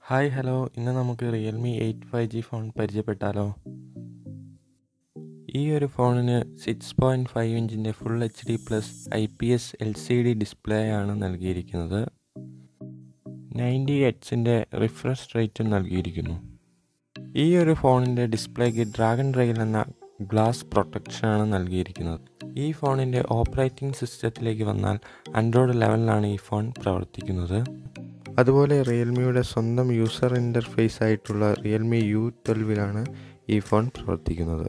hi hello ഇന്ന് നമുക്ക് Realme eight five G phone പരിചയപ്പെട്ടാലോ ഈ ഒരു ഫോണിന് സിക്സ് പോയിൻറ്റ് ഫൈവ് ഇഞ്ചിൻ്റെ full H D plus I P S L C D display ആണ് നൽകിയിരിക്കുന്നത് നയൻറ്റി എറ്റ്സിൻ്റെ റിഫ്രഷ് റേറ്റും നൽകിയിരിക്കുന്നു ഈ ഒരു ഫോണിൻ്റെ ഡിസ്പ്ലേക്ക് ഡ്രാഗൺ റെയിൽ എന്ന ഗ്ലാസ് പ്രൊട്ടക്ഷനാണ് നൽകിയിരിക്കുന്നത് ഈ ഫോണിൻ്റെ ഓപ്പറേറ്റിംഗ് സിസ്റ്റത്തിലേക്ക് വന്നാൽ ആൻഡ്രോയിഡ് ലെവലിലാണ് ഈ ഫോൺ പ്രവർത്തിക്കുന്നത് അതുപോലെ റിയൽമിയുടെ സ്വന്തം യൂസർ ഇൻ്റർഫേസ് ആയിട്ടുള്ള റിയൽമി യു ട്വൽവിലാണ് ഈ ഫോൺ പ്രവർത്തിക്കുന്നത്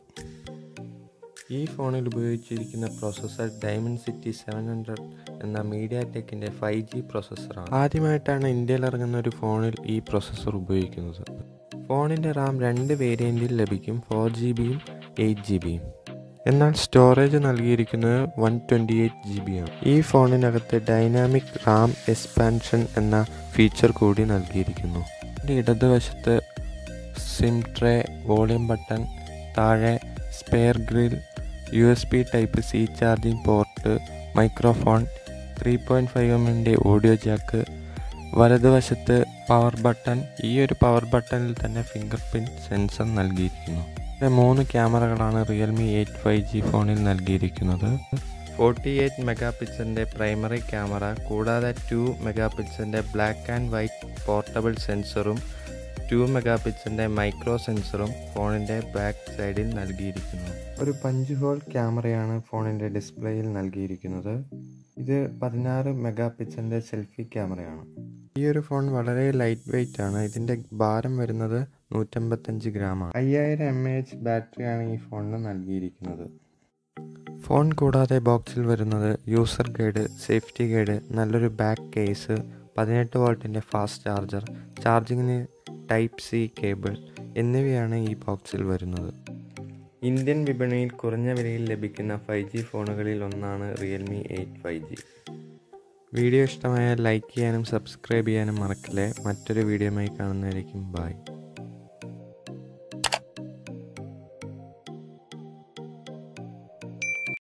ഈ ഫോണിൽ ഉപയോഗിച്ചിരിക്കുന്ന processor Dimensity seven hundred എന്ന മീഡിയ ടെക്കിൻ്റെ ഫൈവ് ജി പ്രോസസ്സറാണ് ആദ്യമായിട്ടാണ് ഇന്ത്യയിൽ ഇറങ്ങുന്ന ഒരു ഫോണിൽ ഈ പ്രോസസ്സർ ഉപയോഗിക്കുന്നത് ഫോണിൻ്റെ റാം രണ്ട് വേരിയൻറ്റിൽ ലഭിക്കും ഫോർ ജി ബിയും എയ്റ്റ് ജി ബിയും എന്നാൽ സ്റ്റോറേജ് നൽകിയിരിക്കുന്നത് one twenty eight G B ആണ് ഈ ഫോണിനകത്ത് ഡൈനാമിക് റാം എക്സ്പാൻഷൻ എന്ന ഫീച്ചർ കൂടി നൽകിയിരിക്കുന്നു ഇതിൻ്റെ ഇടതുവശത്ത് സിം ട്രേ വോളിയം ബട്ടൺ താഴെ spare grill U S B type C charging port microphone three point five എമ്മിൻ്റെ ഓഡിയോ ജാക്ക് വലതുവശത്ത് പവർ ബട്ടൺ ഈ ഒരു പവർ ബട്ടണിൽ തന്നെ ഫിംഗർ പ്രിൻറ്റ് സെൻസർ നൽകിയിരിക്കുന്നു ഇവിടെ മൂന്ന് ക്യാമറകളാണ് റിയൽമി എയ്റ്റ് ഫൈവ് ജി ഫോണിൽ നൽകിയിരിക്കുന്നത് ഫോർട്ടി എയ്റ്റ് മെഗാ പിക്സലിൻ്റെ പ്രൈമറി ക്യാമറ കൂടാതെ ടു മെഗാ പിക്സലിൻ്റെ ബ്ലാക്ക് ആൻഡ് വൈറ്റ് പോർട്ടബിൾ സെൻസറും ടു മെഗാ പിക്സലിൻ്റെ മൈക്രോ സെൻസറും ഫോണിൻ്റെ ബാക്ക് സൈഡിൽ നൽകിയിരിക്കുന്നു ഒരു പഞ്ച് ഹോൾ ക്യാമറയാണ് ഫോണിൻ്റെ ഡിസ്പ്ലേയിൽ നൽകിയിരിക്കുന്നത് ഇത് പതിനാറ് മെഗാ പിക്സലിൻ്റെ സെൽഫി ക്യാമറയാണ് ഈ ഒരു ഫോൺ വളരെ ലൈറ്റ് വെയ്റ്റ് ആണ് ഇതിൻ്റെ ഭാരം വരുന്നത് നൂറ്റമ്പത്തഞ്ച് ഗ്രാമാണ് അയ്യായിരം എം എ എച്ച് ബാറ്ററിയാണ് ഈ ഫോണിന് നൽകിയിരിക്കുന്നത് ഫോൺ കൂടാതെ ബോക്സിൽ വരുന്നത് യൂസർ ഗൈഡ് സേഫ്റ്റി ഗൈഡ് നല്ലൊരു ബാക്ക് കേസ് പതിനെട്ട് വോൾട്ടിൻ്റെ ഫാസ്റ്റ് ചാർജർ ചാർജിങ്ങിന് ടൈപ്പ് സി കേബിൾ എന്നിവയാണ് ഈ ബോക്സിൽ വരുന്നത് ഇന്ത്യൻ വിപണിയിൽ കുറഞ്ഞ വിലയിൽ ലഭിക്കുന്ന ഫൈവ് ജി ഫോണുകളിൽ ഒന്നാണ് Realme eight five G video ഇഷ്ടമായാൽ ലൈക്ക് ചെയ്യാനും സബ്സ്ക്രൈബ് ചെയ്യാനും മറക്കില്ലേ മറ്റൊരു വീഡിയോയുമായി കാണുന്നതായിരിക്കും ബൈ